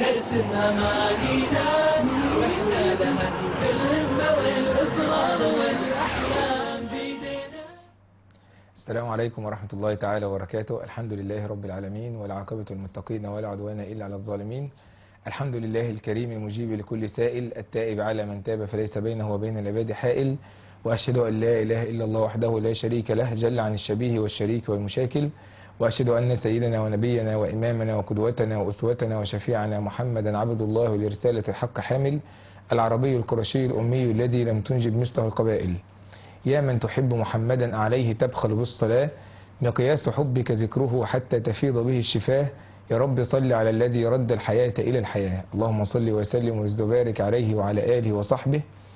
نرسم أمانينا وإحنا لها بالهمة والإصرار والأحلام بيدينا السلام عليكم ورحمة الله تعالى وبركاته الحمد لله رب العالمين والعاقبة المتقين ولا عدوان إلا على الظالمين الحمد لله الكريم المجيب لكل سائل التائب على من تاب فليس بينه وبين العباد حائل وأشهد أن لا إله إلا الله وحده لا شريك له جل عن الشبيه والشريك والمشاكل وأشهد أن سيدنا ونبينا وإمامنا وقدوتنا وأسوتنا وشفيعنا محمدا عبد الله لرسالة الحق حامل العربي القرشي الأمي الذي لم تنجب مثله القبائل يا من تحب محمدا عليه تبخل بالصلاة مقياس حبك ذكره حتى تفيض به الشفاه يا رب صل على الذي رد الحياة إلى الحياة اللهم صل وسلم وزد وبارك عليه وعلى آله وصحبه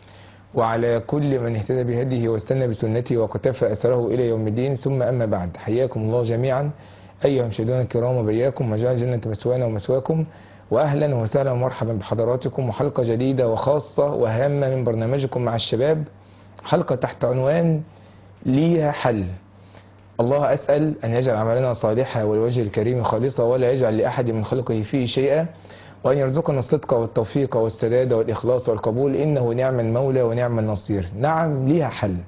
وعلى كل من اهتدى بهديه واستنى بسنته وقتفى أثره إلى يوم الدين ثم أما بعد حياكم الله جميعا أيها المشاهدون الكرام وبياكم وجعل جنة مسوانا ومسواكم وأهلا وسهلا ومرحبا بحضراتكم وحلقة جديدة وخاصة وهامة من برنامجكم مع الشباب حلقة تحت عنوان ليها حل الله أسأل أن يجعل عملنا صالحا والوجه الكريم خالصا ولا يجعل لأحد من خلقه فيه شيئا وأن يرزقنا الصدق والتوفيق والسداد والإخلاص والقبول إنه نعم المولى ونعم النصير نعم ليها حل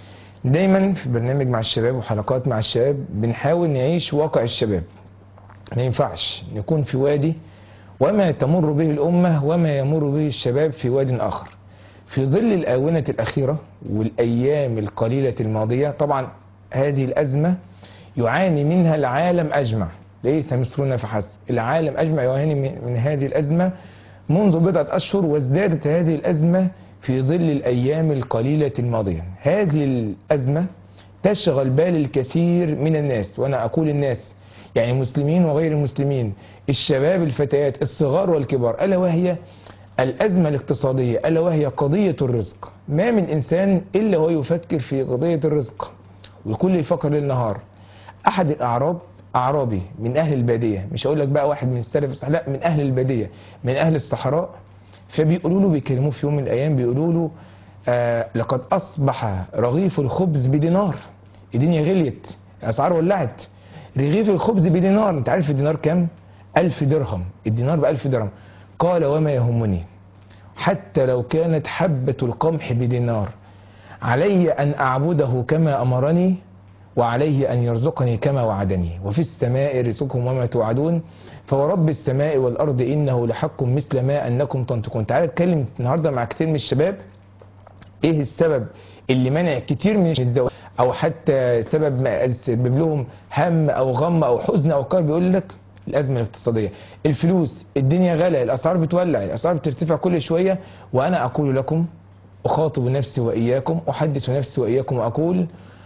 دايما في برنامج مع الشباب وحلقات مع الشباب بنحاول نعيش واقع الشباب ما ينفعش نكون في وادي وما تمر به الأمة وما يمر به الشباب في واد آخر في ظل الآونة الأخيرة والأيام القليلة الماضية طبعا هذه الأزمة يعاني منها العالم أجمع ليس مصرنا فحسب العالم أجمع يعاني من هذه الأزمة منذ بضعة أشهر وازدادت هذه الأزمة في ظل الأيام القليلة الماضية هذه الأزمة تشغل بال الكثير من الناس وأنا أقول الناس يعني المسلمين وغير المسلمين الشباب الفتيات الصغار والكبار ألا وهي الأزمة الاقتصادية ألا وهي قضية الرزق ما من إنسان إلا ويفكر في قضية الرزق والكل يفكر ليل نهار أحد الأعراب أعرابي من أهل البادية مش هقول لك بقى واحد من السلف الصحراء لا من أهل البادية من أهل الصحراء فبيقولوا له بيكلموه في يوم من الأيام بيقولوا له آه لقد أصبح رغيف الخبز بدينار الدنيا غليت الأسعار ولعت رغيف الخبز بدينار أنت عارف الدينار كام؟ ألف درهم الدينار بألف درهم قال وما يهمني حتى لو كانت حبة القمح بدينار علي أن أعبده كما أمرني وعليه أن يرزقني كما وعدني وفي السماء رزقكم وما توعدون فورب السماء والأرض إنه لحق مثل ما أنكم تنطقون تعالى اتكلم النهاردة مع كتير من الشباب إيه السبب اللي منع كتير من الزواج أو حتى سبب ما سبب لهم هم أو غم أو حزن أو كرب بيقول لك الأزمة الاقتصادية الفلوس الدنيا غلا الأسعار بتولع الأسعار بترتفع كل شوية وأنا أقول لكم أخاطب نفسي وإياكم أحدث نفسي وإياكم وأقول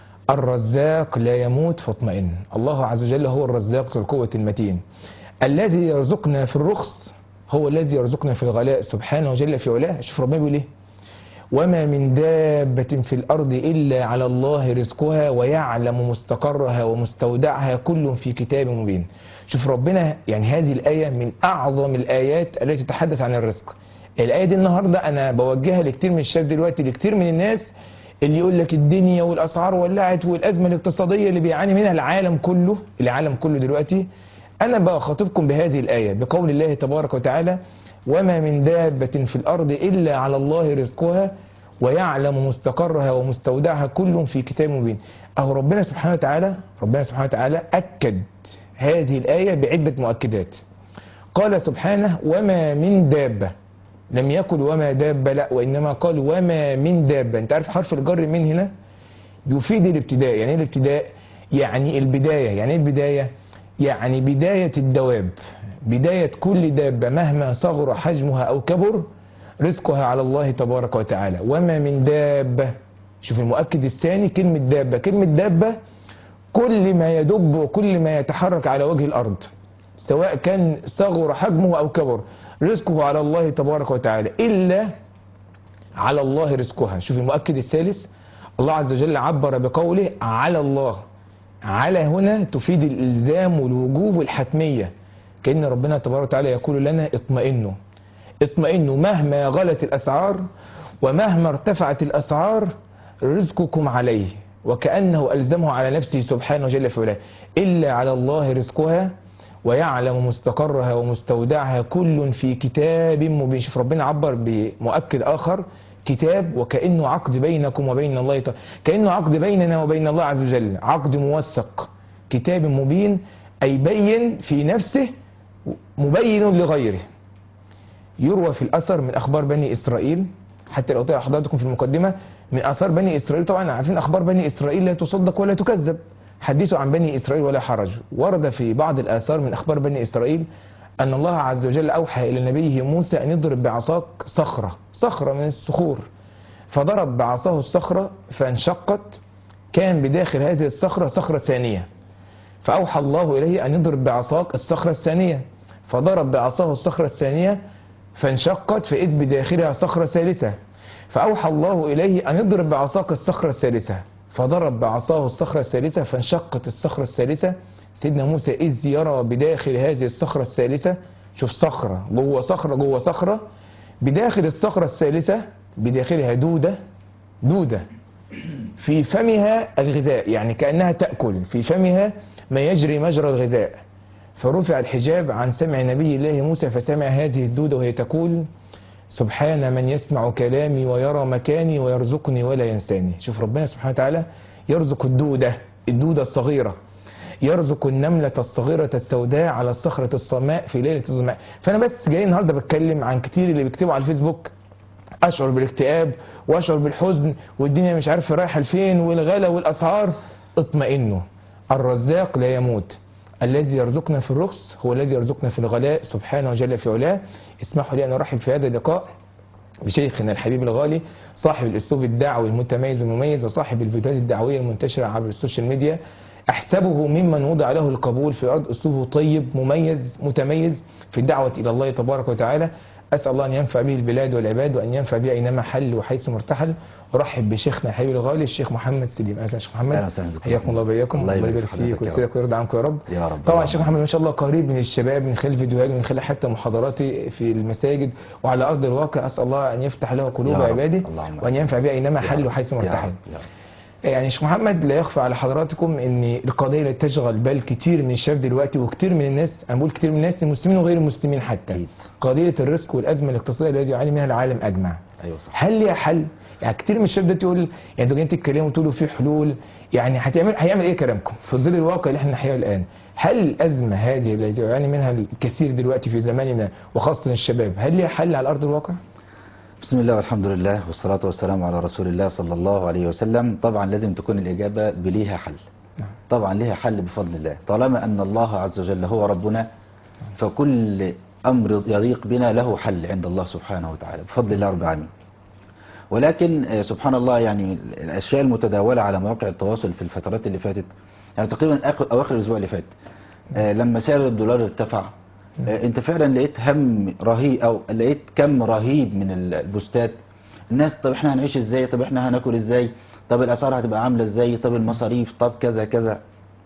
الرزاق لا يموت فاطمئن الله عز وجل هو الرزاق ذو القوة المتين الذي يرزقنا في الرخص هو الذي يرزقنا في الغلاء سبحانه وجل في علاه شوف ربنا بيقول ايه وما من دابة في الأرض إلا على الله رزقها ويعلم مستقرها ومستودعها كل في كتاب مبين شوف ربنا يعني هذه الآية من أعظم الآيات التي تتحدث عن الرزق الآية دي النهاردة أنا بوجهها لكتير من الشباب دلوقتي لكتير من الناس اللي يقول لك الدنيا والأسعار ولعت والأزمة الاقتصادية اللي بيعاني منها العالم كله العالم كله دلوقتي أنا بخاطبكم بهذه الآية بقول الله تبارك وتعالى وما من دابة في الأرض إلا على الله رزقها ويعلم مستقرها ومستودعها كل في كتاب مبين أهو ربنا سبحانه وتعالى ربنا سبحانه وتعالى أكد هذه الآية بعدة مؤكدات قال سبحانه وما من دابة لم يقل وما دابة لا وإنما قال وما من دابة أنت عارف حرف الجر من هنا يفيد الابتداء يعني ايه الابتداء يعني البداية يعني ايه البداية يعني بداية الدواب بداية كل دابة مهما صغر حجمها أو كبر رزقها على الله تبارك وتعالى وما من دابة شوف المؤكد الثاني كلمة دابة كلمة دابة كل ما يدب وكل ما يتحرك على وجه الأرض سواء كان صغر حجمه أو كبر رزقه على الله تبارك وتعالى إلا على الله رزقها شوف المؤكد الثالث الله عز وجل عبر بقوله على الله على هنا تفيد الإلزام والوجوب والحتمية كأن ربنا تبارك وتعالى يقول لنا اطمئنوا اطمئنوا مهما غلت الأسعار ومهما ارتفعت الأسعار رزقكم عليه وكأنه ألزمه على نفسه سبحانه جل في علاه إلا على الله رزقها ويعلم مستقرها ومستودعها كل في كتاب مبين شوف ربنا عبر بمؤكد آخر كتاب وكأنه عقد بينكم وبين الله تعالى كأنه عقد بيننا وبين الله عز وجل عقد موثق كتاب مبين أي بين في نفسه مبين لغيره يروى في الأثر من أخبار بني إسرائيل حتى لو قلت لحضراتكم في المقدمة من آثار بني إسرائيل طبعا عارفين أخبار بني إسرائيل لا تصدق ولا تكذب حدثوا عن بني إسرائيل ولا حرج ورد في بعض الآثار من أخبار بني إسرائيل أن الله عز وجل أوحى إلى نبيه موسى أن يضرب بعصاك صخرة صخرة من الصخور فضرب بعصاه الصخرة فانشقت كان بداخل هذه الصخرة صخرة ثانية فأوحى الله إليه أن يضرب بعصاك الصخرة الثانية فضرب بعصاه الصخرة الثانية فانشقت فإذ بداخلها صخرة ثالثة فأوحى الله إليه أن يضرب بعصاك الصخرة الثالثة فضرب بعصاه الصخرة الثالثة فانشقت الصخرة الثالثة سيدنا موسى إذ يرى بداخل هذه الصخرة الثالثة شوف صخرة جوه صخرة جوه صخرة بداخل الصخرة الثالثة بداخلها دودة دودة في فمها الغذاء يعني كأنها تأكل في فمها ما يجري مجرى الغذاء فرفع الحجاب عن سمع نبي الله موسى فسمع هذه الدودة وهي تقول سبحان من يسمع كلامي ويرى مكاني ويرزقني ولا ينساني شوف ربنا سبحانه وتعالى يرزق الدودة الدودة الصغيرة يرزق النملة الصغيرة السوداء على الصخرة الصماء في ليلة الظلماء فأنا بس جاي النهاردة بتكلم عن كتير اللي بيكتبوا على الفيسبوك أشعر بالاكتئاب وأشعر بالحزن والدنيا مش عارف رايحة لفين والغلا والأسعار اطمئنوا الرزاق لا يموت الذي يرزقنا في الرخص هو الذي يرزقنا في الغلاء سبحانه وجل في علاه اسمحوا لي أن أرحب في هذا اللقاء بشيخنا الحبيب الغالي صاحب الاسلوب الدعوي المتميز المميز وصاحب الفيديوهات الدعويه المنتشره عبر السوشيال ميديا احسبه ممن وضع له القبول في ارض اسلوبه طيب مميز متميز في الدعوه الى الله تبارك وتعالى اسال الله ان ينفع به البلاد والعباد وان ينفع به اينما حل وحيث مرتحل ارحب بشيخنا الحبيب الغالي الشيخ محمد سليم اهلا يا شيخ محمد أهلا وسهلا بكم. حياكم الله وبياكم الله الله يبارك يبارك في فيك حضرتك يا ويسعدك ويرضى عنكم يا رب يا رب طبعا يا الشيخ رب. محمد ما شاء الله قريب من الشباب من خلال فيديوهات من خلال حتى محاضراتي في المساجد وعلى ارض الواقع اسال الله ان يفتح له قلوب يا رب. عباده اللهم وان ينفع به اينما يا حل رب. وحيث يا مرتحل رب. يا رب. يعني شيخ محمد لا يخفى على حضراتكم ان القضيه اللي تشغل بال كتير من الشباب دلوقتي وكتير من الناس انا بقول كتير من الناس المسلمين وغير المسلمين حتى أكيد. قضيه الرزق والازمه الاقتصاديه التي يعاني منها العالم اجمع ايوه صح هل ليها حل؟ يعني كتير من الشباب ده تقول يعني انتوا جايين تتكلموا تقولوا في حلول يعني هتعمل هيعمل ايه كلامكم في ظل الواقع اللي احنا نحياه الان؟ هل الازمه هذه التي يعاني منها الكثير دلوقتي في زماننا وخاصه الشباب هل ليها حل على ارض الواقع؟ بسم الله والحمد لله والصلاة والسلام على رسول الله صلى الله عليه وسلم طبعا لازم تكون الإجابة بليها حل نعم. طبعا ليها حل بفضل الله طالما أن الله عز وجل هو ربنا فكل أمر يضيق بنا له حل عند الله سبحانه وتعالى بفضل الله رب العالمين ولكن آه، سبحان الله يعني الأشياء المتداولة على مواقع التواصل في الفترات اللي فاتت يعني تقريبا آخر- أواخر الأسبوع اللي فات آه، لما سعر الدولار ارتفع آه، انت فعلا لقيت هم رهيب او لقيت كم رهيب من البوستات الناس طب احنا هنعيش ازاي طب احنا هناكل ازاي طب الاسعار هتبقى عامله ازاي طب المصاريف طب كذا كذا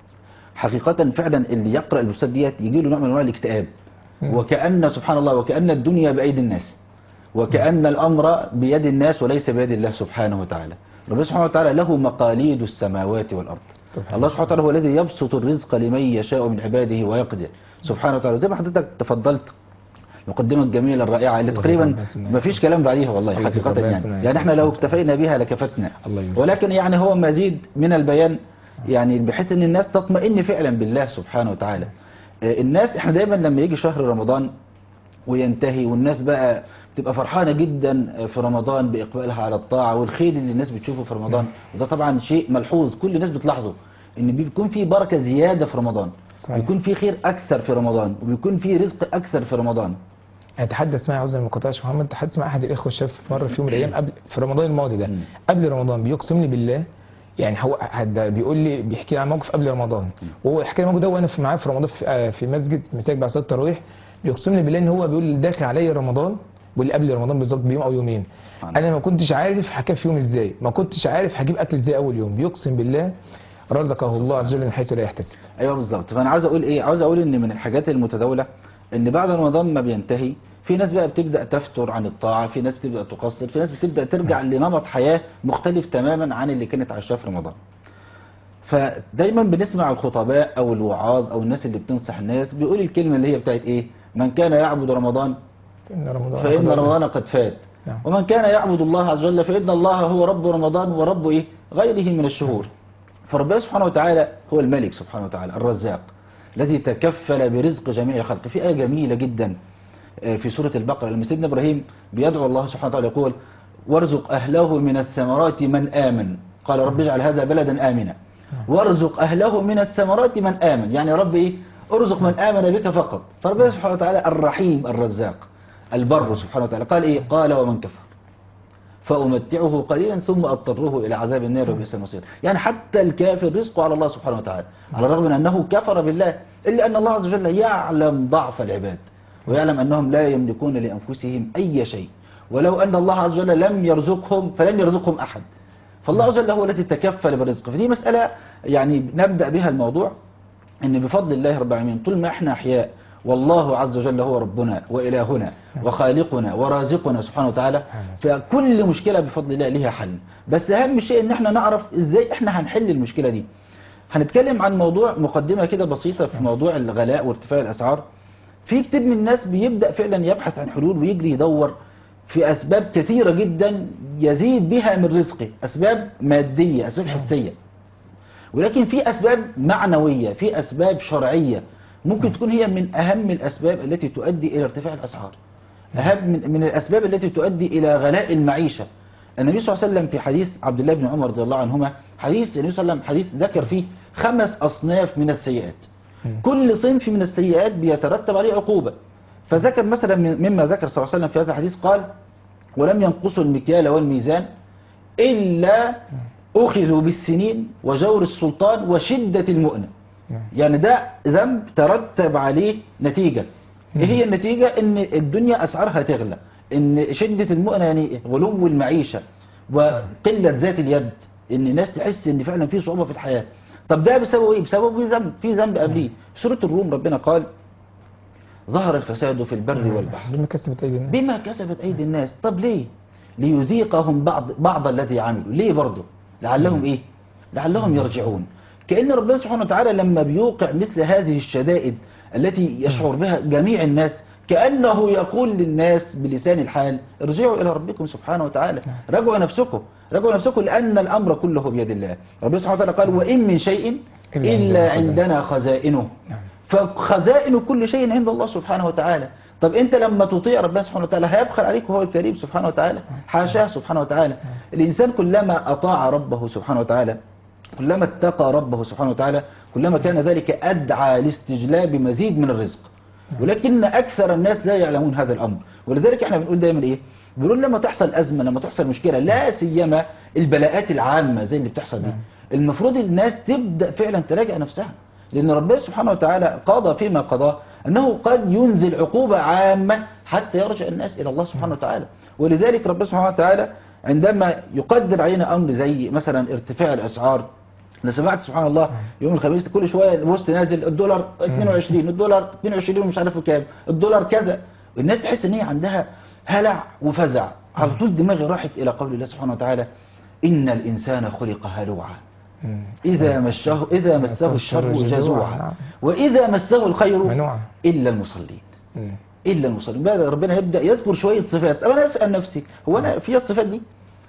حقيقة فعلا اللي يقرأ البوستات ديت يجي له نوع من انواع الاكتئاب وكأن سبحان الله وكأن الدنيا بأيدي الناس وكأن الأمر بيد الناس وليس بيد الله سبحانه وتعالى ربنا سبحانه وتعالى له مقاليد السماوات والأرض سبحان الله سبحانه وتعالى هو الذي يبسط الرزق لمن يشاء من عباده ويقدر سبحانه وتعالى زي ما حضرتك تفضلت المقدمة الجميلة الرائعة اللي الله تقريبا يرحمه ويسلمه. ما فيش كلام بعديها والله الله حقيقة يرحمه يعني ويسلمه. يعني احنا لو اكتفينا بها لكفتنا الله يرحمه. ولكن يعني هو مزيد من البيان يعني بحيث ان الناس تطمئن فعلا بالله سبحانه وتعالى آه، الناس احنا دايما لما يجي شهر رمضان وينتهي والناس بقى بتبقى فرحانة جدا في رمضان بإقبالها على الطاعة والخير اللي الناس بتشوفه في رمضان وده طبعا شيء ملحوظ كل الناس بتلاحظه ان بيكون في بركة زيادة في رمضان صحيح. بيكون في خير أكثر في رمضان وبيكون في رزق أكثر في رمضان اتحدث معي عذرا المقاطعه يا شيخ محمد تحدث مع احد الاخوه الشباب في مره في يوم من الايام قبل في رمضان الماضي ده مم. قبل رمضان بيقسم لي بالله يعني هو حد بيقول لي بيحكي لي عن موقف قبل رمضان وهو حكى لي الموقف ده وانا في معاه في رمضان في, آه، في مسجد مساجد بعد صلاه التراويح بيقسم لي بالله ان هو بيقول لي داخل عليا رمضان بيقول لي قبل رمضان بالظبط بيوم او يومين سبحان انا ما كنتش عارف هكفي فيهم ازاي ما كنتش عارف هجيب اكل ازاي اول يوم بيقسم بالله رزقه الله عز وجل من حيث لا يحتسب ايوه بالظبط فانا عاوز اقول ايه عاوز اقول ان من الحاجات المتداوله ان بعد رمضان ما بينتهي في ناس بقى بتبدا تفتر عن الطاعه في ناس بتبدا تقصر في ناس بتبدا ترجع لنمط حياه مختلف تماما عن اللي كانت عايشاه في رمضان فدايما بنسمع الخطباء او الوعاظ او الناس اللي بتنصح الناس بيقول الكلمة اللي هي بتاعت ايه من كان يعبد رمضان فإن رمضان فإن قد رمضان قد فات نعم. ومن كان يعبد الله عز وجل فإن الله هو رب رمضان ورب إيه غيره من الشهور فربنا سبحانه وتعالى هو الملك سبحانه وتعالى الرزاق الذي تكفل برزق جميع خلقه في آية جميلة جدا آه، في سورة البقرة لما سيدنا إبراهيم بيدعو الله سبحانه وتعالى يقول وارزق أهله من الثمرات من آمن قال رب اجعل هذا بلدا آمنا وارزق أهله من الثمرات من آمن يعني يا رب إيه ارزق من آمن بك فقط فربنا سبحانه وتعالى الرحيم الرزاق البر سبحانه وتعالى قال إيه قال ومن كفر فأمتعه قليلا ثم أضطره إلى عذاب النار وبئس المصير يعني حتى الكافر رزقه على الله سبحانه وتعالى على الرغم من أنه كفر بالله إلا أن الله عز وجل يعلم ضعف العباد ويعلم أنهم لا يملكون لأنفسهم أي شيء ولو أن الله عز وجل لم يرزقهم فلن يرزقهم أحد فالله عز وجل هو الذي تكفل بالرزق فدي مسألة يعني نبدأ بها الموضوع ان بفضل الله رب العالمين طول ما احنا احياء والله عز وجل هو ربنا وإلهنا وخالقنا ورازقنا سبحانه وتعالى فكل مشكلة بفضل الله لها حل بس أهم شيء ان احنا نعرف ازاي احنا هنحل المشكلة دي هنتكلم عن موضوع مقدمة كده بسيطة في موضوع الغلاء وارتفاع الأسعار في كتير من الناس بيبدأ فعلا يبحث عن حلول ويجري يدور في أسباب كثيرة جدا يزيد بها من رزقه أسباب مادية أسباب حسية ولكن في أسباب معنوية في أسباب شرعية ممكن تكون هي من أهم الأسباب التي تؤدي إلى ارتفاع الأسعار أهم من, من الأسباب التي تؤدي إلى غلاء المعيشة النبي صلى الله عليه وسلم في حديث عبد الله بن عمر رضي الله عنهما حديث النبي صلى الله عليه وسلم حديث ذكر فيه خمس أصناف من السيئات كل صنف من السيئات بيترتب عليه عقوبة فذكر مثلا من- مما ذكر صلى الله عليه وسلم في هذا الحديث قال ولم ينقصوا المكيال والميزان إلا أخذوا بالسنين وجور السلطان وشدة المؤنة نعم. يعني ده ذنب ترتب عليه نتيجة ايه هي النتيجة ان الدنيا اسعارها تغلى ان شدة المؤنة يعني غلو المعيشة وقلة ذات اليد ان الناس تحس ان فعلا في صعوبة في الحياة طب ده بسبب ايه بسبب في ذنب في ذنب قبليه في سورة الروم ربنا قال ظهر الفساد في البر والبحر بما كسبت أيدي الناس بما كسبت أيدي الناس طب ليه ليذيقهم بعض بعض الذي عملوا ليه برضه لعلهم إيه لعلهم يرجعون كأن ربنا سبحانه وتعالى لما بيوقع مثل هذه الشدائد التي يشعر بها جميع الناس كأنه يقول للناس بلسان الحال ارجعوا إلى ربكم سبحانه وتعالى راجعوا نفسكم راجعوا نفسكم لأن الأمر كله بيد الله ربنا سبحانه وتعالى قال وإن من شيء إلا إلا عندنا عندنا خزائنه نعم. فخزائن كل شيء عند الله سبحانه وتعالى طب انت لما تطيع ربنا سبحانه وتعالى هيبخل عليك وهو الكريم سبحانه وتعالى حاشاه سبحانه وتعالى الإنسان كلما أطاع ربه سبحانه وتعالى كلما اتقى ربه سبحانه وتعالى كلما كان ذلك أدعى لاستجلاب مزيد من الرزق ولكن أكثر الناس لا يعلمون هذا الأمر ولذلك احنا بنقول دايما إيه بنقول لما تحصل أزمة لما تحصل مشكلة لا سيما البلاءات العامة زي اللي بتحصل دي المفروض الناس تبدأ فعلا تراجع نفسها لأن ربنا سبحانه وتعالى قضى فيما قضى أنه قد ينزل عقوبة عامة حتى يرجع الناس إلى الله سبحانه وتعالى ولذلك ربنا سبحانه وتعالى عندما يقدر علينا أمر زي مثلا ارتفاع الأسعار انا سمعت سبحان الله يوم الخميس كل شويه البوست نازل الدولار 22 الدولار 22 ومش عارف كام الدولار كذا الناس تحس ان هي عندها هلع وفزع على طول دماغي راحت الى قول الله سبحانه وتعالى ان الانسان خلق هلوعا مم. اذا مسه اذا مسه الشر جزوعا نعم. واذا مسه الخير منوعا الا المصلين مم. الا المصلين بقى ربنا يبدا يذكر شويه صفات طب انا اسال نفسي هو انا في الصفات دي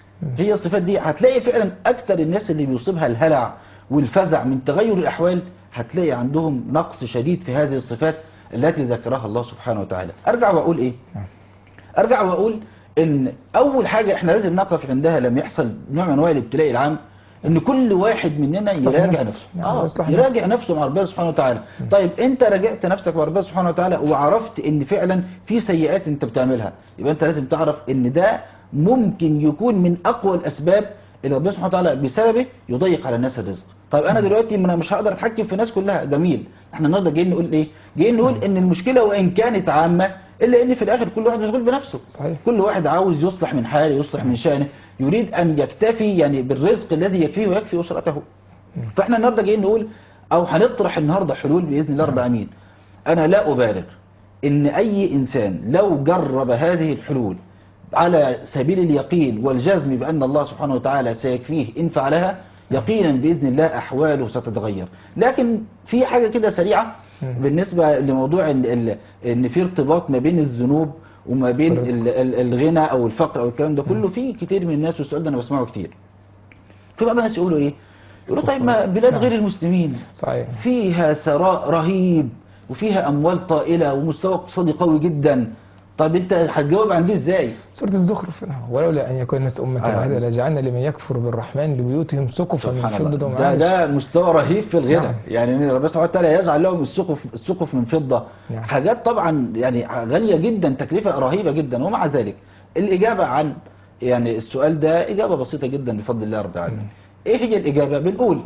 هي الصفات دي هتلاقي فعلا اكتر الناس اللي بيصيبها الهلع والفزع من تغير الاحوال هتلاقي عندهم نقص شديد في هذه الصفات التي ذكرها الله سبحانه وتعالى ارجع واقول ايه نعم. ارجع واقول ان اول حاجه احنا لازم نقف عندها لما يحصل نوع من انواع الابتلاء العام ان كل واحد مننا إصلاح يراجع النفس. نفسه نعم، اه إصلاح يراجع نفسه مع ربنا سبحانه وتعالى طيب انت راجعت نفسك مع ربنا سبحانه وتعالى وعرفت ان فعلا في سيئات انت بتعملها يبقى انت لازم تعرف ان ده ممكن يكون من اقوى الاسباب اللي ربنا سبحانه وتعالى بسببه يضيق على الناس الرزق طيب انا دلوقتي ما انا مش هقدر اتحكم في الناس كلها جميل احنا النهارده جايين نقول ايه جايين نقول ان المشكله وان كانت عامه الا ان في الاخر كل واحد مشغول بنفسه صحيح. كل واحد عاوز يصلح من حاله يصلح من شأنه يريد أن يكتفي يعني بالرزق الذي يكفيه ويكفي أسرته فإحنا النهاردة جايين نقول أو هنطرح النهاردة حلول بإذن الله رب العالمين أنا لا أبالغ إن أي إنسان لو جرب هذه الحلول على سبيل اليقين والجزم بأن الله سبحانه وتعالى سيكفيه إن فعلها يقينا باذن الله احواله ستتغير لكن في حاجه كده سريعه مم. بالنسبه لموضوع ان ال- ان في ارتباط ما بين الذنوب وما بين والرزق. ال- ال- الغنى او الفقر او الكلام ده كله في كتير من الناس والسؤال ده انا بسمعه كتير في بعض الناس يقولوا ايه يقولوا طيب ما بلاد غير المسلمين صحيح فيها ثراء رهيب وفيها اموال طائله ومستوى اقتصادي قوي جدا طب انت هتجاوب عن دي ازاي سورة الزخرف ولولا أن يكون الناس أمة آه. واحدة لجعلنا لمن يكفر بالرحمن لبيوتهم سقفا من سبحان فضة الله ومعارج ده ده مستوى رهيب في الغنى نعم. يعني إن ربنا سبحانه وتعالى يجعل لهم السقف السقف من فضه نعم. حاجات طبعا يعني غاليه جدا تكلفه رهيبه جدا ومع ذلك الاجابه عن يعني السؤال ده اجابه بسيطه جدا بفضل الله رب العالمين ايه هي الاجابه بنقول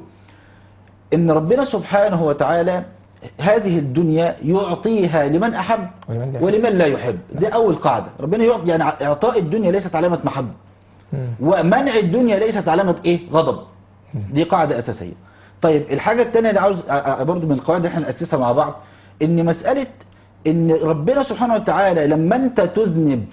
ان ربنا سبحانه وتعالى هذه الدنيا يعطيها لمن احب ولمن لا ولمن لا يحب دي اول قاعده ربنا يعطي يعني اعطاء الدنيا ليست علامه محبه مم. ومنع الدنيا ليست علامة ايه غضب دي قاعدة اساسية طيب الحاجة التانية اللي عاوز أ- أ- برضو من القواعد اللي احنا نأسسها مع بعض ان مسألة ان ربنا سبحانه وتعالى لما انت تذنب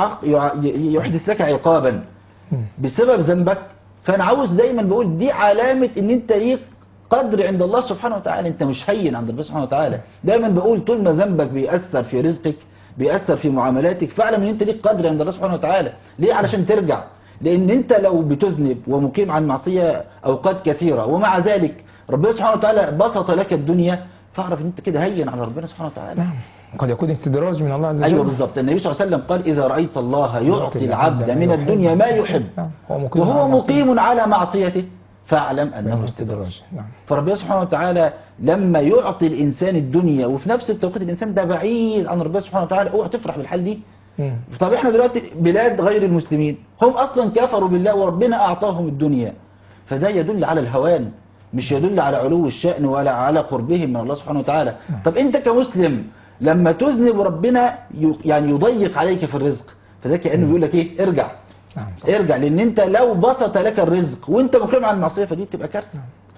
فيحدث لك عقابا مم. بسبب ذنبك فانا عاوز دايما بقول دي علامة ان انت ليك قدر عند الله سبحانه وتعالى انت مش هين عند الله سبحانه وتعالى دايما بقول طول ما ذنبك بيأثر في رزقك بيأثر في معاملاتك فاعلم ان انت ليك قدر عند الله سبحانه وتعالى ليه علشان ترجع لان انت لو بتذنب ومقيم عن معصية اوقات كثيرة ومع ذلك ربنا سبحانه وتعالى بسط لك الدنيا فاعرف ان انت كده هين على ربنا سبحانه وتعالى نعم قد يكون استدراج من الله عز وجل ايوه بالظبط النبي صلى الله عليه وسلم قال اذا رايت الله يعطي العبد من الدنيا ما يحب نعم. هو مقيم وهو على المعصية. مقيم على معصيته فاعلم انه إنه استدراج استدراج نعم فربنا سبحانه وتعالى لما يعطي الانسان الدنيا وفي نفس التوقيت الانسان ده بعيد عن ربنا سبحانه وتعالى اوعى تفرح بالحال دي مم. طب احنا دلوقتي بلاد غير المسلمين هم اصلا كفروا بالله وربنا اعطاهم الدنيا فده يدل على الهوان مش يدل على علو الشأن ولا على قربهم من الله سبحانه وتعالى طب انت كمسلم لما تذنب ربنا ي- يعني يضيق عليك في الرزق فده كأنه بيقول لك ايه ارجع نعم صح. ارجع لان انت لو بسط لك الرزق وانت مقيم على المعصيه فدي بتبقى كارثه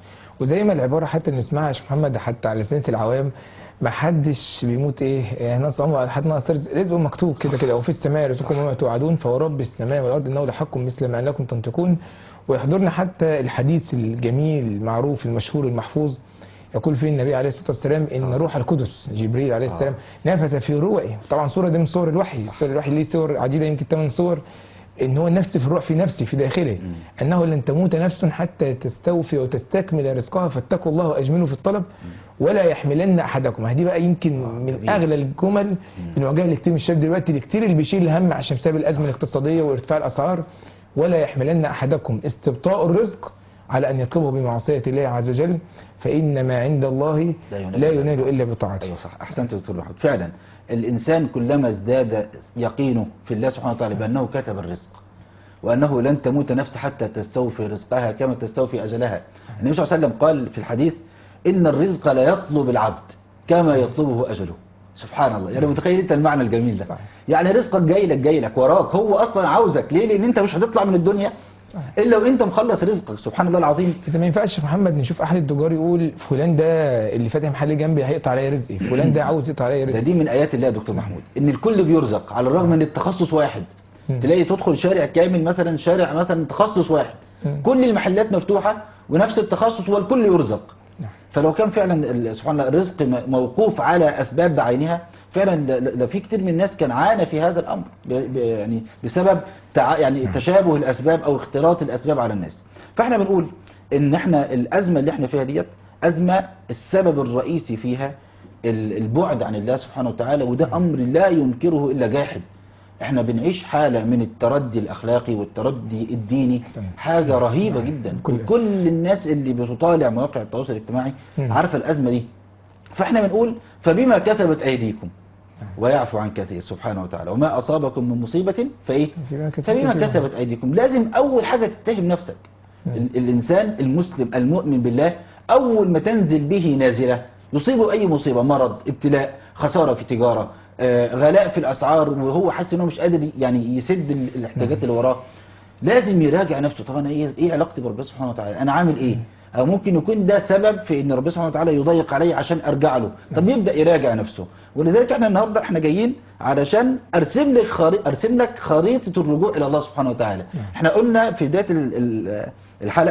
وزي ما العبارة حتى بنسمعها يا شيخ محمد حتى على لسانة العوام ما حدش بيموت ايه يعني ناس عمره حد ناقص رزق رزقه مكتوب كده كده وفي السماء رزقكم وما توعدون فورب السماء والارض انه لحق مثل ما انكم تنطقون ويحضرنا حتى الحديث الجميل المعروف المشهور المحفوظ يقول فيه النبي عليه الصلاه والسلام ان روح القدس جبريل عليه السلام نفث في روعي طبعا صوره دي من صور الوحي صور الوحي ليه صور عديده يمكن ثمان صور ان هو النفس في الروح في نفسي في داخله انه لن تموت نفس حتى تستوفي وتستكمل رزقها فاتقوا الله واجملوا في الطلب ولا يحملن احدكم هذه بقى يمكن من جميل. اغلى الجمل المواجهه لكتير من الشباب دلوقتي اللي كتير اللي بيشيل الهم عشان بسبب الازمه الاقتصاديه وارتفاع الاسعار ولا يحملن احدكم استبطاء الرزق على ان يطلبه بمعصيه الله عز وجل فان ما عند الله لا ينال لا إلا ينال الا بطاعته ايوه صح احسنت يا دكتور محمود فعلا الانسان كلما ازداد يقينه في الله سبحانه وتعالى بانه كتب الرزق وانه لن تموت نفس حتى تستوفي رزقها كما تستوفي اجلها النبي صلى الله عليه وسلم قال في الحديث ان الرزق لا يطلب العبد كما يطلبه اجله سبحان الله يعني متخيل انت المعنى الجميل ده صحيح. يعني رزقك جاي لك جاي لك وراك هو اصلا عاوزك ليه لان انت مش هتطلع من الدنيا صحيح. الا وانت مخلص رزقك سبحان الله العظيم اذا ما ينفعش يا محمد نشوف احد التجار يقول فلان ده اللي فاتح محل جنبي هيقطع عليا رزقي فلان ده عاوز يقطع عليا ده رزقي دي من ايات الله يا دكتور محمود ان الكل بيرزق على الرغم ان التخصص واحد مم. تلاقي تدخل شارع كامل مثلا شارع مثلا تخصص واحد مم. كل المحلات مفتوحة ونفس التخصص والكل يرزق نعم. فلو كان فعلا ال- سبحان الله الرزق م- موقوف على اسباب بعينها فعلا ده- ده في كتير من الناس كان عانى في هذا الامر ب- ب- يعني بسبب تع... يعني تشابه الاسباب او اختلاط الاسباب على الناس فاحنا بنقول ان احنا الازمه اللي احنا فيها ديت ازمه السبب الرئيسي فيها ال- البعد عن الله سبحانه وتعالى وده امر لا ينكره الا جاحد احنا بنعيش حالة من التردي الاخلاقي والتردي الديني أحسنت. حاجة رهيبة نعم. جدا كل كل الناس اللي بتطالع مواقع التواصل الاجتماعي مم. عارفة الازمة دي فاحنا بنقول فبما كسبت ايديكم ويعفو عن كثير سبحانه وتعالى وما اصابكم من مصيبة فايه فبما كسبت فبما أيديكم. كسبت ايديكم لازم اول حاجة تتهم نفسك مم. ال- الانسان المسلم المؤمن بالله اول ما تنزل به نازلة يصيبه اي مصيبة مرض ابتلاء خسارة في تجارة آه، غلاء في الاسعار وهو حاسس انه مش قادر يعني يسد ال- الاحتياجات اللي وراه لازم يراجع نفسه طب انا ايه ايه علاقتي بربنا سبحانه وتعالى انا عامل ايه او ممكن يكون ده سبب في ان ربنا سبحانه وتعالى يضيق علي عشان ارجع له طب يبدا يراجع نفسه ولذلك احنا النهارده احنا جايين علشان ارسم لك خريطه ارسم لك خريطه الرجوع الى الله سبحانه وتعالى احنا قلنا في بدايه ال- ال- الحلقه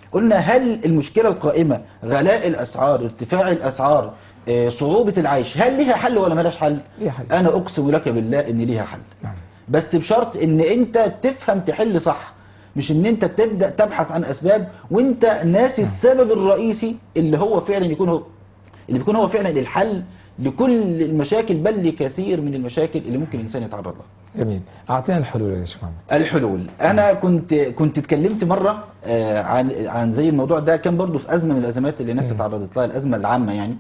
قلنا هل المشكلة القائمة غلاء الأسعار ارتفاع الأسعار آه، صعوبة العيش هل ليها حل ولا ملاش حل ليها حل. أنا أقسم لك بالله إن ليها حل نعم بس بشرط ان انت تفهم تحل صح مش ان انت تبدأ تبحث عن اسباب وانت ناسي السبب الرئيسي اللي هو فعلا يكون هو اللي بيكون هو فعلا الحل لكل المشاكل بل لكثير من المشاكل اللي ممكن الانسان يتعرض لها جميل اعطينا الحلول يا شيخ محمد الحلول انا كنت كنت اتكلمت مره آه، عن عن زي الموضوع ده كان برضو في ازمه من الازمات اللي الناس مم. اتعرضت لها الازمه العامه يعني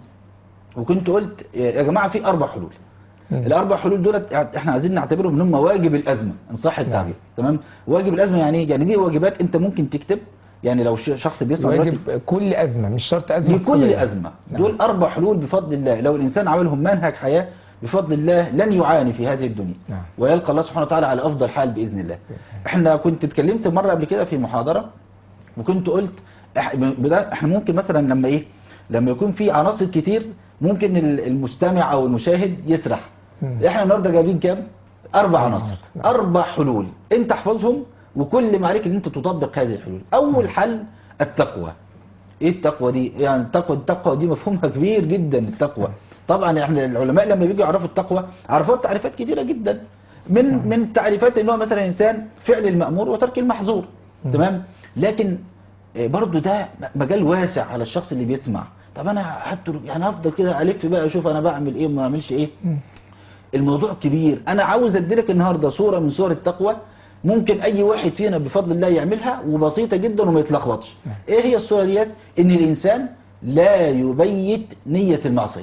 وكنت قلت يا جماعه في اربع حلول مم. الاربع حلول دولت احنا عايزين نعتبرهم ان هم واجب الازمه ان صح التعبير تمام واجب الازمه يعني ايه يعني دي واجبات انت ممكن تكتب يعني لو ش- شخص بيسمع دلوقتي يواجب كل ازمه مش شرط ازمه لكل اقتصادية. أزمة نعم. دول أربع حلول بفضل الله لو الإنسان عملهم منهج حياة بفضل الله لن يعاني في هذه الدنيا نعم. ويلقى الله سبحانه وتعالى على أفضل حال بإذن الله احنا كنت اتكلمت مرة قبل كده في محاضرة وكنت قلت إح- بدا- احنا ممكن مثلا لما ايه لما يكون في عناصر كتير ممكن ال- المستمع او المشاهد يسرح مم. احنا النهارده جايبين كام اربع أربع عناصر عناصر. نعم. اربع حلول انت احفظهم وكل ما عليك ان انت تطبق هذه الحلول اول حل التقوى ايه التقوى دي يعني التقوى التقوى دي مفهومها كبير جدا التقوى طبعا احنا العلماء لما بيجوا يعرفوا التقوى عرفوا تعريفات كتيره جدا من من تعريفات ان هو مثلا انسان فعل المأمور وترك المحظور تمام لكن آه، برضو ده مجال واسع على الشخص اللي بيسمع طب انا قعدت يعني هفضل كده الف بقى اشوف انا بعمل ايه وما بعملش ايه مم. الموضوع كبير انا عاوز اديلك النهارده صوره من صور التقوى ممكن اي واحد فينا بفضل الله يعملها وبسيطه جدا وما يتلخبطش ايه هي الصوره ديت ان الانسان لا يبيت نيه المعصيه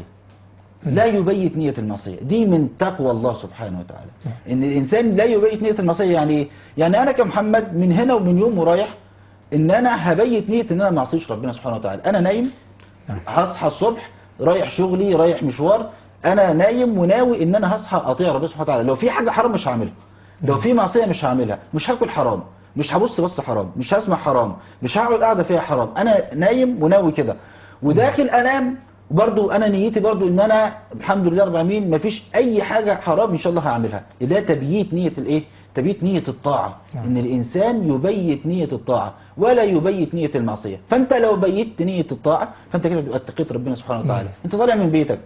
لا يبيت نية المعصية دي من تقوى الله سبحانه وتعالى ان الانسان لا يبيت نية المعصية يعني ايه يعني انا كمحمد من هنا ومن يوم ورايح ان انا هبيت نية ان انا ما اعصيش ربنا سبحانه وتعالى انا نايم نعم. هصحى الصبح رايح شغلي رايح مشوار انا نايم وناوي ان انا هصحى اطيع ربنا سبحانه وتعالى لو في حاجة حرام مش هعملها لو في معصية مش هعملها مش هاكل حرام مش هبص بص حرام مش هسمع حرام مش هقعد قاعدة فيها حرام انا نايم وناوي كده وداخل انام برضو انا نيتي برضو ان انا الحمد لله رب العالمين مفيش اي حاجة حرام ان شاء الله هعملها ده تبييت نية الايه تبييت نية الطاعة نعم. ان الانسان يبيت نية الطاعة ولا يبيت نية المعصية فانت لو بيت نية الطاعة فانت كده تبقى اتقيت ربنا سبحانه وتعالى انت طالع من بيتك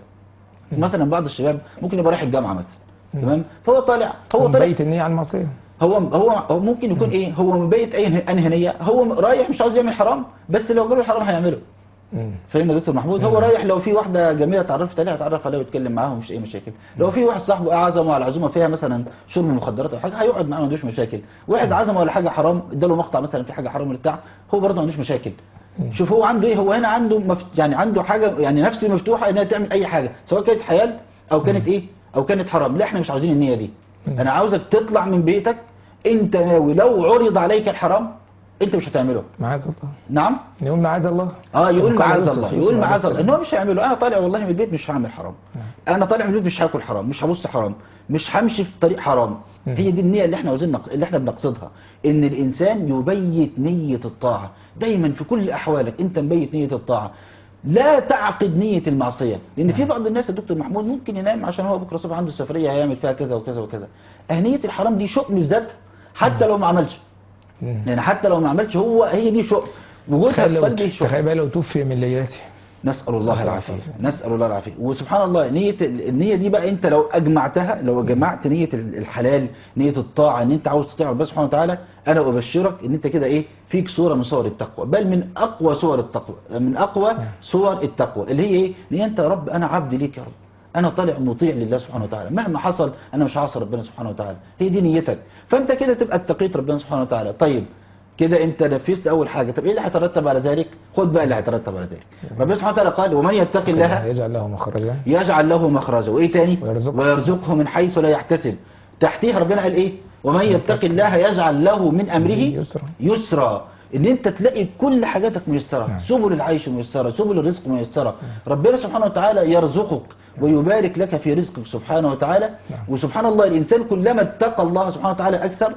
مثلا بعض الشباب ممكن يبقى رايح الجامعة مثلا تمام فهو طالع هو هو طالع بيت النية عن المعصية هو هو هو ممكن يكون ايه هو مبيت اي انهي نيه هو رايح مش عاوز يعمل حرام بس لو جاله الحرام هيعمله مم. فاهم يا دكتور محمود هو رايح لو في واحده جميله اتعرفت عليها اتعرف عليها ويتكلم معاها ومش اي مشاكل لو في واحد صاحبه عزمه على عزومه فيها مثلا شرب مخدرات او حاجه هيقعد معاه ما عندوش مشاكل واحد عزمه ولا حاجه حرام اداله مقطع مثلا في حاجه حرام بتاع هو برضه ما عندوش مشاكل شوف هو عنده ايه هو هنا عنده مف... يعني عنده حاجه يعني نفس مفتوحه انها تعمل اي حاجه سواء كانت حلال او كانت ايه او كانت حرام لا احنا مش عاوزين النيه دي انا عاوزك تطلع من بيتك انت ناوي لو عرض عليك الحرام انت مش هتعمله معاذ الله نعم نقول معاذ الله اه يقول كما قال معاذ يوسف الله يوسف يقول عليه معاذ الله السلام. ان هو مش هيعمله انا طالع والله من البيت مش هعمل حرام انا طالع من البيت مش هاكل حرام مش هبص حرام مش همشي في طريق حرام مم. هي دي النيه اللي احنا عاوزين نق... اللي احنا بنقصدها ان الانسان يبيت نيه الطاعه دايما في كل احوالك انت مبيت نيه الطاعه لا تعقد نية المعصية لأن في بعض الناس يا دكتور محمود ممكن ينام عشان هو بكرة الصبح عنده سفرية هيعمل فيها كذا وكذا وكذا أهنية الحرام دي شؤم في ذاتها حتى لو ما عملش مم. يعني حتى لو ما عملش هو هي دي شؤم وجودها تخيل في لو قلبه شؤم تخيل بقى لو توفي من ليلته نسأل الله نسأل العافية الله نسأل الله العافية وسبحان الله نية النية دي بقى انت لو اجمعتها لو جمعت نية الحلال نية الطاعة ان انت عاوز تطيع ربنا سبحانه وتعالى انا ابشرك ان انت كده ايه فيك صورة من صور التقوى بل من اقوى صور التقوى من اقوى صور التقوى اللي هي ايه ان انت يا رب انا عبد ليك يا رب انا طالع مطيع لله سبحانه وتعالى مهما حصل انا مش هعصي ربنا سبحانه وتعالى هي دي نيتك فانت كده تبقى اتقيت ربنا سبحانه وتعالى طيب كده انت نفذت اول حاجة طب ايه اللي هيترتب على ذلك خد بقى اللي هيترتب على ذلك ربنا سبحانه وتعالى قال ومن يتق الله يجعل له مخرجا يجعل له مخرجا وايه تاني ويرزقه. ويرزقه من حيث لا يحتسب تحتيه ربنا قال ايه ومن يتق الله يجعل له من امره يسرا. يسرا ان انت تلاقي كل حاجاتك ميسره نعم. سبل العيش ميسره سبل الرزق ميسره ربنا سبحانه وتعالى يرزقك ويبارك لك في رزقك سبحانه وتعالى نعم. وسبحان الله الانسان كلما اتقى الله سبحانه وتعالى اكثر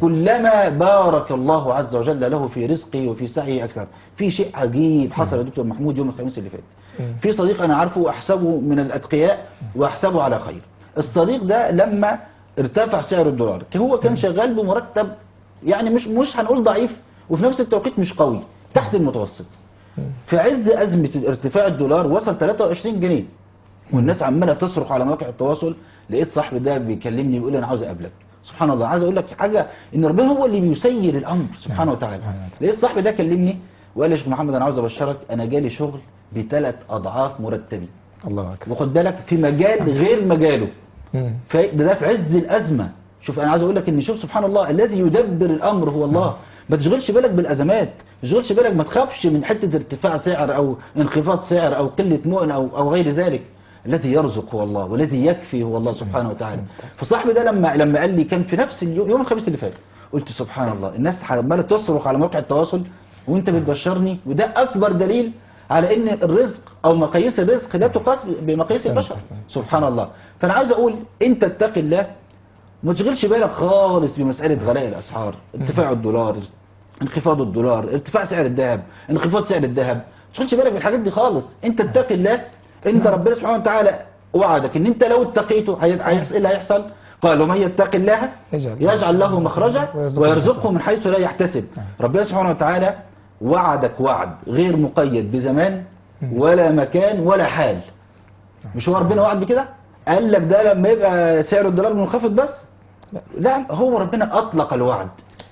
كلما بارك الله عز وجل له في رزقه وفي سعيه اكثر في شيء عجيب حصل يا دكتور محمود يوم الخميس اللي فات مم. في صديق انا عارفه واحسبه من الاتقياء واحسبه على خير الصديق ده لما ارتفع سعر الدولار هو كان شغال بمرتب يعني مش مش هنقول ضعيف وفي نفس التوقيت مش قوي تحت المتوسط في عز أزمة ارتفاع الدولار وصل 23 جنيه والناس عمالة تصرخ على مواقع التواصل لقيت صاحبي ده بيكلمني بيقول لي أنا عاوز أقابلك سبحان الله عايز أقول لك حاجة إن ربنا هو اللي بيسير الأمر سبحانه نعم، وتعالى سبحانه وتعالى. لقيت صاحبي ده كلمني وقال لي يا شيخ محمد أنا عاوز أبشرك أنا جالي شغل بثلاث أضعاف مرتبي الله اكبر وخد بالك في مجال غير مجاله مم. في- ده ده في عز الأزمة شوف أنا عايز أقول لك إن شوف سبحان الله الذي يدبر الأمر هو الله ما تشغلش بالك بالأزمات ما تشغلش بالك ما تخافش من حتة ارتفاع سعر أو انخفاض سعر أو قلة مؤن أو, أو غير ذلك الذي يرزق هو الله والذي يكفي هو الله سبحانه وتعالى فصاحبي ده لما لما قال لي كان في نفس اليوم يوم الخميس اللي فات قلت سبحان الله الناس عماله تصرخ على مواقع التواصل وانت بتبشرني وده اكبر دليل على ان الرزق او مقاييس الرزق لا تقاس بمقاييس البشر سبحان الله فانا عاوز اقول انت اتقي الله ما تشغلش بالك خالص بمسألة غلاء الأسعار ارتفاع الدولار انخفاض الدولار ارتفاع سعر الذهب انخفاض سعر الذهب ما تشغلش بالك بالحاجات دي خالص انت اتقي الله انت ربنا سبحانه وتعالى وعدك ان انت لو اتقيته هي- هيحصل ايه اللي هيحصل قال ومن يتق الله يجعل- يجعل له مخرجا ويرزقه ويرزقه من حيث لا يحتسب ربنا سبحانه وتعالى وعدك وعد غير مقيد بزمان ولا مكان ولا حال مش هو ربنا وعد بكده قال لك ده لما يبقى سعر الدولار منخفض بس لا هو ربنا أطلق الوعد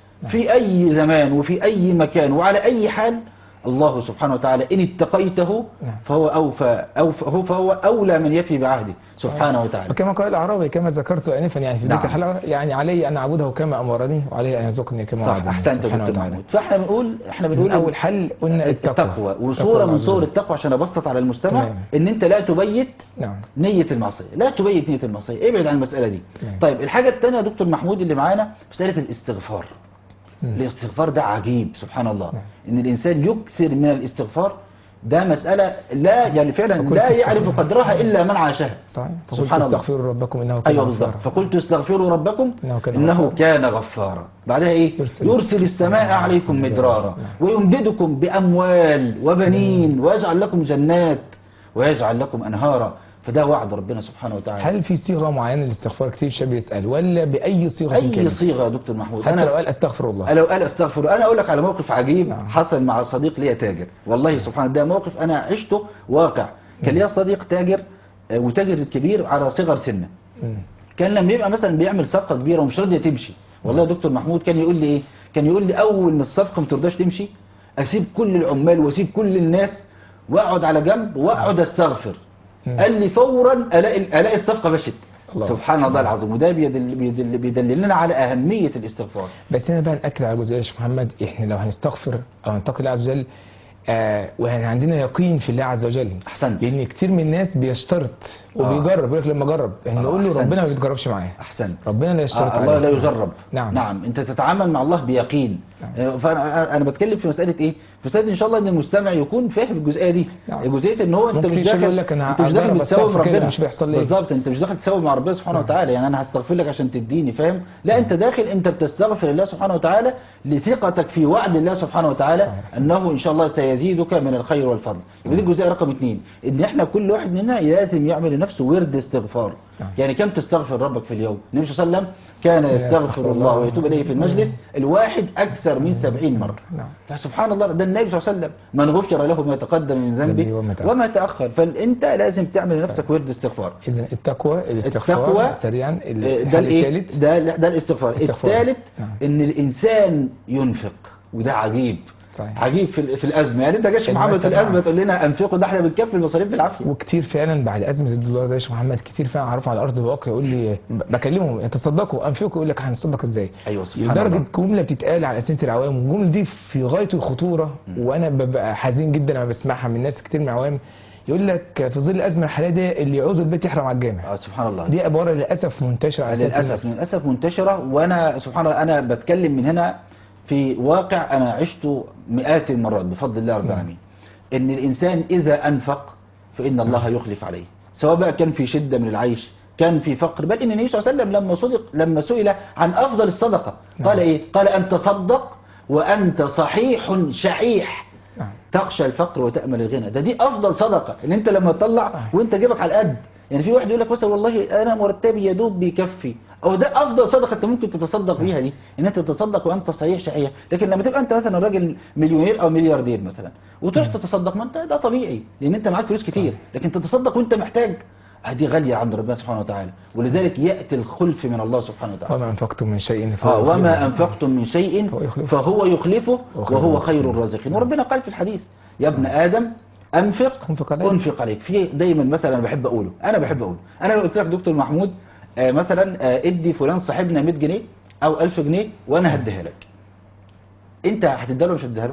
في أي زمان وفي أي مكان وعلى أي حال الله سبحانه وتعالى إن اتقيته نعم. فهو أوفى أوفى هو فهو أولى من يفي بعهده سبحانه وتعالى وكما قال الأعرابي كما ذكرت آنفا يعني في بداية نعم. الحلقة يعني علي أن أعبده كما أمرني وعليه أن يرزقني كما صح وعدني أحسنت يا سبحانه دكتور وتعالى. محمود فإحنا بنقول إحنا بنقول من أول حل قلنا التقوى التقوى تقوى وصورة الله من عز صور وجل. التقوى عشان أبسط على المستمع تمام. إن أنت لا تبيت نعم نية المعصية لا تبيت نية المعصية ابعد عن المسألة دي تمام. طيب الحاجة الثانية يا دكتور محمود اللي معانا مسألة الاستغفار مم. الاستغفار ده عجيب سبحان الله نعم. ان الانسان يكثر من الاستغفار ده مسألة لا يعني فعلا فقلت لا استغفر. يعرف قدرها الا من عاشها صحيح سبحان الله. استغفروا ربكم إنه كان ايوه بالظبط غفارا. فقلت استغفروا ربكم إنه كان انه غفارا. كان غفارا بعدها ايه يرسل- يرسل السماء عليكم مدرارا ويمددكم باموال وبنين ويجعل لكم جنات ويجعل لكم انهارا فده وعد ربنا سبحانه وتعالى هل في صيغة معينة للاستغفار كتير شاب يسأل ولا بأي صيغة اي كانت؟ صيغه يا دكتور محمود حتى لو قال أستغفر الله لو قال استغفر انا اقول لك على موقف عجيب نعم. حصل مع صديق ليا تاجر والله سبحان ده موقف انا عشته واقع كان ليا صديق تاجر آه، وتاجر كبير على صغر سنه مم. كان لما يبقى مثلا بيعمل صفقه كبيره ومش راضيه تمشي والله يا دكتور محمود كان يقول لي ايه كان يقول لي اول ما الصفقه ما ترضاش تمشي اسيب كل العمال واسيب كل الناس واقعد على جنب واقعد استغفر مم. قال لي فورا الاقي الاقي الصفقه مشت الله. سبحان الله العظيم وده بيدل بيدل بيدللنا على اهميه الاستغفار بس هنا بقى نأكد على جزئية يا شيخ محمد احنا لو هنستغفر او نتقي الله عز وجل آه ويعني عندنا يقين في الله عز وجل احسنت لان كتير من الناس بيشترط وبيجرب يقول لك لما اجرب احنا آه، نقول له أحسنت. ربنا ما بيتجربش معاه احسنت ربنا لا يشترط آه الله عليه. لا يجرب نعم. نعم انت تتعامل مع الله بيقين نعم. آه، فانا انا بتكلم في مساله ايه في مساله ان شاء الله ان المستمع يكون فاهم الجزئيه دي نعم. جزئيه ان هو انت ممكن مش يشوف داخل يقول لك أنا انت مش داخل هجرب بتساوي أستغفر كده ربنا مش بيحصل ليه. بالظبط انت مش داخل تساوي مع ربنا سبحانه وتعالى يعني انا هستغفر لك عشان تديني فاهم لا انت داخل انت بتستغفر الله سبحانه وتعالى لثقتك في وعد الله سبحانه وتعالى صحيح. انه ان شاء الله سيزيدك من الخير والفضل يبقى دي الجزئيه رقم اثنين ان احنا كل واحد منا لازم يعمل لنفسه ورد استغفار نعم. يعني كم تستغفر ربك في اليوم النبي صلى الله عليه وسلم كان يستغفر الله ويتوب إليه في المجلس الواحد أكثر من سبعين مرة نعم. فسبحان الله ده النبي صلى الله عليه وسلم من غفر له ما تقدم من ذنبه ذنبه وما تأخر. وما تأخر فأنت لازم تعمل لنفسك ورد استغفار اذا التقوى الاستغفار التقوى سريعا آه، الحل ده الايه الثالث ده ده الاستغفار استغفار. الثالث نعم. ان الانسان ينفق وده عجيب صحيح. عجيب في, ال- في الازمه يعني انت جاش محمد في المثل الازمه تقول لنا انفقوا ده احنا بنكفي المصاريف بالعافيه وكتير فعلا بعد ازمه الدولار ده يا شيخ محمد كتير فعلا عرفوا على ارض الواقع يقول لي ب- بكلمهم تصدقوا انفقوا يقول لك هنصدق ازاي ايوه سبحان لدرجه الله جمله بتتقال على اسئله العوام والجمله دي في غايه الخطوره وانا ببقى حزين جدا لما بسمعها من ناس كتير من العوام يقول لك في ظل الازمه الحاليه دي اللي يعوز البيت يحرم على الجامع اه سبحان الله دي عباره للاسف منتشره على ألسنة للاسف الناس. للاسف منتشره وانا سبحان الله انا بتكلم من هنا في واقع انا عشته مئات المرات بفضل الله رب نعم. العالمين ان الانسان اذا انفق فان الله يخلف عليه سواء بقى كان في شده من العيش كان في فقر بل ان النبي صلى الله عليه وسلم لما صدق لما سئل عن افضل الصدقه قال نعم. ايه قال ان تصدق وانت صحيح شحيح نعم. تخشى الفقر وتأمل الغنى ده دي افضل صدقه ان انت لما تطلع وانت جيبك على القد يعني في واحد يقول لك مثلا والله انا مرتبي يا دوب بيكفي او ده افضل صدقه انت ممكن تتصدق بيها دي ان انت تتصدق وانت صحيح شحيح لكن لما تبقى انت مثلا راجل مليونير او ملياردير مثلا وتروح تتصدق ما انت ده طبيعي لان انت معاك فلوس كتير لكن تتصدق وانت محتاج دي غاليه عند ربنا سبحانه وتعالى ولذلك ياتي الخلف من الله سبحانه وتعالى وما أنفقتم من شيء آه فهو وما يخلفه. أنفقتم من شيء فهو يخلفه. فهو يخلفه وخير وهو الرازقين. خير الرازقين وربنا قال في الحديث يا ابن آدم أنفق أنفق عليك. أنفق عليك في دايما مثلا أنا بحب أقوله أنا بحب أقوله أنا لو قلت لك دكتور محمود آه مثلا آه ادي فلان صاحبنا 100 جنيه أو 1000 جنيه وأنا هديها لك أنت هتديها له ولا مش هتديها له؟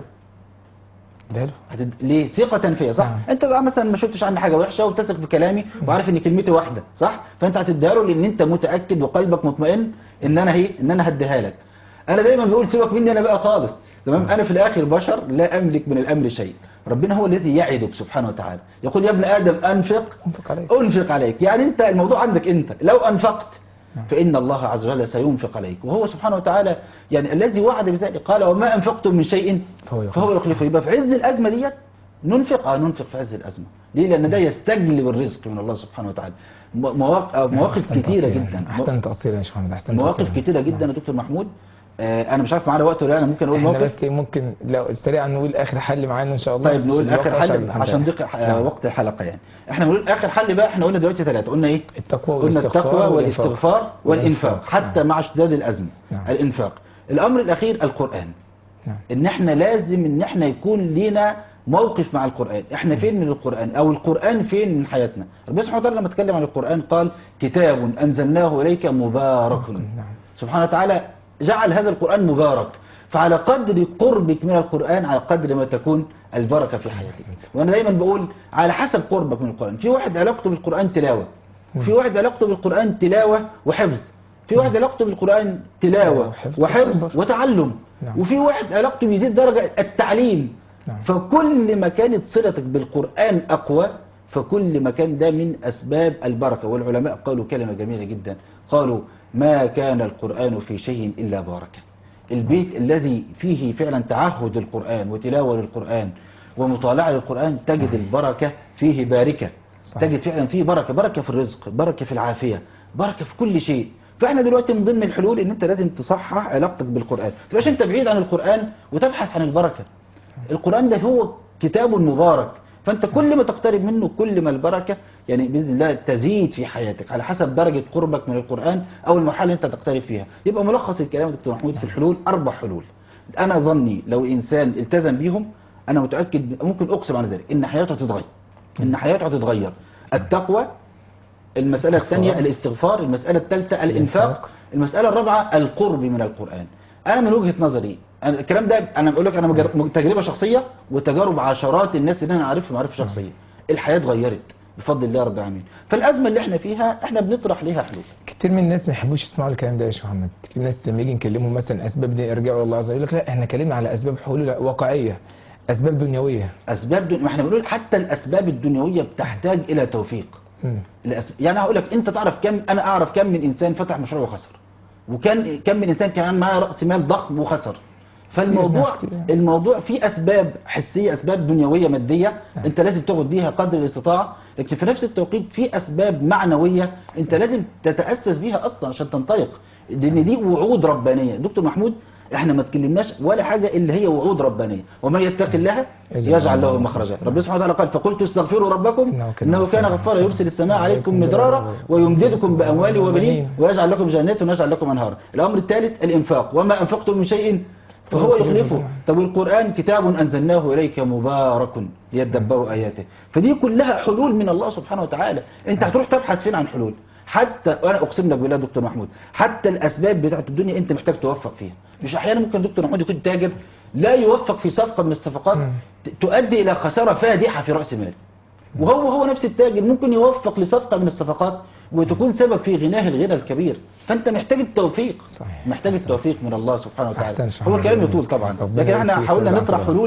ده له. هتد... ليه ثقة فيا صح نعم. انت بقى مثلا ما شفتش عني حاجة وحشة وبتثق في كلامي وعارف ان كلمتي واحدة صح فانت هتديها له لان انت متأكد وقلبك مطمئن ان انا هي ان انا هديها لك انا دايما بقول سيبك مني انا بقى خالص تمام انا في الاخر بشر لا املك من الامر شيء ربنا هو الذي يعدك سبحانه وتعالى يقول يا ابن ادم انفق أنفق عليك انفق عليك يعني انت الموضوع عندك انت لو انفقت فإن الله عز وجل سينفق عليك وهو سبحانه وتعالى يعني الذي وعد بذلك قال وما أنفقتم من شيء فهو يخلفه. فهو يخلفه يبقى في عز الأزمة ديت ننفق اه ننفق في عز الأزمة ليه لأن ده يستجلب الرزق من الله سبحانه وتعالى م- مواقف, آه، مواقف أحسن كتيرة تأصيلا. جدا أحسن تأصيلا يا شيخ محمد أحسن مواقف تأصيلا. كتيرة جدا يا دكتور محمود آه، أنا مش عارف معانا وقت ولا لا، أنا ممكن أقول احنا موقف بس ممكن لو سريعا نقول آخر حل معانا إن شاء الله طيب نقول عشان آخر الوقت حل عشان عشان ننتهي. ضيق آه، نعم. وقت الحلقة يعني احنا بنقول آخر حل بقى احنا قلنا دلوقتي ثلاثة قلنا إيه التقوى قلنا والاستغفار التقوى والإنفاق. والاستغفار والإنفاق حتى نعم. مع اشتداد الأزمة نعم. الإنفاق الأمر الأخير القرآن نعم. إن إحنا لازم إن إحنا يكون لينا موقف مع القرآن إحنا فين من القرآن أو القرآن فين من حياتنا ربنا سبحانه وتعالى لما اتكلم عن القرآن قال كتاب أنزلناه إليك مبارك نعم. سبحانه وتعالى جعل هذا القرآن مبارك فعلى قدر قربك من القرآن على قدر ما تكون البركة في حياتك وأنا دايما بقول على حسب قربك من القرآن في واحد علاقته بالقرآن تلاوة في واحد علاقته بالقرآن تلاوة وحفظ في واحد علاقته بالقرآن تلاوة وحفظ وحفظ وتدبر. وتعلم نعم. وفي واحد علاقته بيزيد درجة التعليم نعم. فكل ما كانت صلتك بالقرآن أقوى فكل ما كان ده من أسباب البركة والعلماء قالوا كلمة جميلة جدا قالوا ما كان القرآن في شيء إلا بركة البيت الذي فيه فعلا تعهد القرآن وتلاوة للقرآن ومطالعة للقرآن تجد البركة فيه باركة صحيح. تجد فعلا فيه بركة بركة في الرزق بركة في العافية بركة في كل شيء فاحنا دلوقتي من ضمن الحلول ان انت لازم تصحح علاقتك بالقرآن تبقاش انت بعيد عن القرآن وتبحث عن البركة القرآن ده هو كتاب مبارك فانت كل ما تقترب منه كل ما البركة يعني بإذن الله تزيد في حياتك على حسب درجة قربك من القرآن او المرحلة اللي انت تقترب فيها يبقى ملخص الكلام يا دكتور محمود في الحلول اربع حلول انا ظني لو انسان التزم بيهم انا متأكد ممكن اقسم على ذلك ان حياته هتتغير ان حياته هتتغير التقوى المسألة الثانية الاستغفار المسألة الثالثة الإنفاق الإنفاق. المسألة الرابعة القرب من القرآن أنا من وجهة نظري أنا الكلام ده أنا بقول لك أنا مجر- تجربة شخصية وتجارب عشرات الناس اللي أنا عارفهم معرفة شخصية الحياة اتغيرت بفضل الله رب العالمين فالأزمة اللي احنا فيها احنا بنطرح ليها حلول كتير من الناس ما يحبوش يسمعوا الكلام ده يا شيخ محمد كتير من الناس لما يجي نكلمهم مثلا اسباب دي ارجعوا الله عز وجل يقول لك لا احنا اتكلمنا على اسباب حلول واقعيه اسباب دنيويه أسباب دن... ما احنا بنقول حتى الأسباب الدنيوية بتحتاج إلى توفيق مم. الأس... يعني هقول لك انت تعرف كم انا اعرف كم من انسان فتح مشروع وخسر وكان كم من انسان كان معاه راس مال ضخم وخسر فالموضوع كتير، كتير. الموضوع فيه اسباب حسيه اسباب دنيويه ماديه نعم. انت لازم تاخد بيها قدر الاستطاعه لكن في نفس التوقيت في اسباب معنويه انت لازم تتاسس بيها اصلا عشان تنطلق لان دي وعود ربانيه دكتور محمود احنا ما اتكلمناش ولا حاجه الا هي وعود ربانيه ومن يتق الله يجعل له مخرجا ربنا سبحانه وتعالى قال فقلت استغفروا ربكم إنه كان انه كان غفارا. غفارا يرسل السماء عليكم مدرارا ويمددكم باموال وبنين ويجعل لكم جنات ويجعل لكم انهارا الامر الثالث الانفاق وما انفقتم من شيء فهو يخلفه طب القران كتاب انزلناه اليك مبارك ليدبروا اياته فدي كلها حلول من الله سبحانه وتعالى انت هتروح تبحث فين عن حلول حتى وانا اقسم لك بالله يا دكتور محمود حتى الاسباب بتاعت الدنيا انت محتاج توفق فيها مش احيانا ممكن دكتور محمود يكون تاجر لا يوفق في صفقه من الصفقات مم. ت- تؤدي الى خساره فادحه في راس ماله وهو هو نفس التاجر ممكن يوفق لصفقة من الصفقات وتكون سبب في غناه الغنى الكبير فانت محتاج التوفيق صحيح. محتاج التوفيق من الله سبحانه وتعالى أحسن هو سبحان الكلام الله. يطول طبعا ربنا لكن احنا يبارك فيك حاولنا ويجعل نطرح خيرا. حلول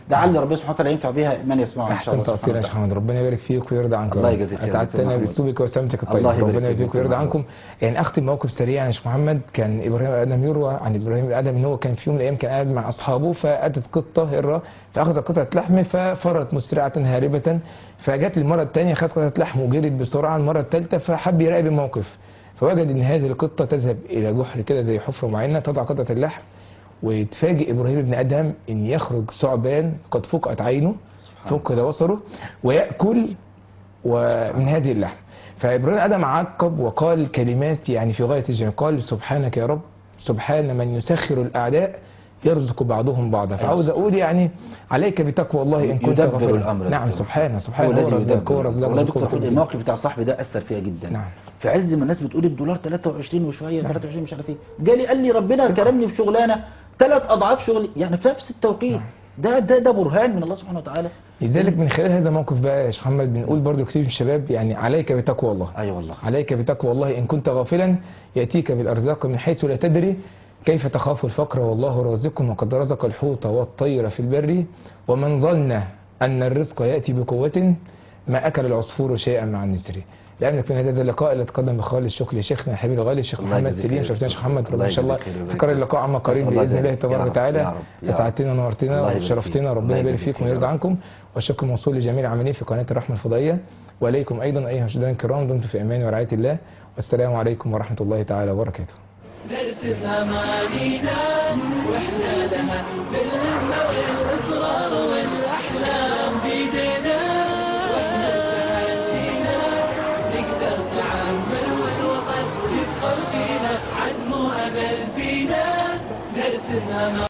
لعل ربنا سبحانه وتعالى ينفع بها من يسمعه ان شاء احسن الله تقصير سبحانه يا شيخ وتعالى محمد ربنا يبارك فيك ويرضى عنك يا الله رب. يجزيك خير. اسعدتنا دكتور محمد. باسلوبك وسمتك الله الطيب يبارك ربنا فيك يبارك فيك دكتور ويرضى محمد. عنكم يعني اختم موقف سريع يا شيخ محمد كان ابراهيم ادم يروى عن ابراهيم ادم ان هو كان في يوم من الايام كان قاعد مع اصحابه فاتت قطه هره فاخذت قطعه لحم ففرت مسرعه هاربه فجت المره الثانيه خدت قطعه لحم وجرت بسرعه المره الثالثه فحب يراقب الموقف فوجد ان هذه القطه تذهب الى جحر كده زي حفره معينه تضع قطعه اللحم ويتفاجئ ابراهيم بن ادهم ان يخرج ثعبان قد فقعت عينه فقد بصره وياكل ومن هذه اللحم فابراهيم ادم عقب وقال كلمات يعني في غايه الجمال قال سبحانك يا رب سبحان من يسخر الاعداء يرزق بعضهم بعضا فعاوز اقول يعني عليك بتقوى الله ان كنت يدبر غافلا الأمر. نعم سبحانه سبحانه هو هو الذي رزاق هو يدبر رزاق والله ذو دكتور القوة محمود المتين. الموقف بتاع صاحبي ده اثر فيا جدا نعم. في عز ما الناس بتقول الدولار 23 وشويه 23 مش عارف ايه جالي قال لي ربنا كرمني بشغلانه ثلاث اضعاف شغلي يعني في نفس التوقيت ده ده ده برهان من الله سبحانه وتعالى لذلك من خلال هذا الموقف بقى يا شيخ محمد بنقول برضو كتير من الشباب يعني عليك بتقوى الله اي أيوة والله عليك بتقوى الله إن كنت غافلا يأتيك بالأرزاق من حيث لا تدري كيف تخاف الفقر والله رازق وقد رزق الحوت والطير في البر ومن ظن أن الرزق يأتي بقوة ما أكل العصفور شيئا مع النسر لأن يكون هذا اللقاء اللي تقدم بخالص الشكر لشيخنا الحبيب الغالي الشيخ الله محمد يجزيك سليم خير. شرفتنا يا شيخ محمد الله ربنا إن شاء الله يجزيك خير ويبارك فكر فيك. اللقاء عما قريب نسأل الله بإذن الله ذلك. تبارك يا رب، وتعالى يا رب، يا رب. أسعدتنا ونورتنا الله يبارك وشرفتنا فيك. ربنا الله يبارك يجزيك فيكم خير. ويرضى عنكم والشكر موصول لجميع العاملين في قناة الرحمة الفضائية وإليكم أيضا أيها المشاهدين الكرام دمتم في أمان ورعاية الله والسلام عليكم ورحمة الله تعالى وبركاته نرسم أمانينا وإحنا لها بالهمة والإصرار والأحلام بيدنا وإحنا تهدينا نقدر نعمل والوطن يفخر فينا عزم وأمل فينا نرسم أمانينا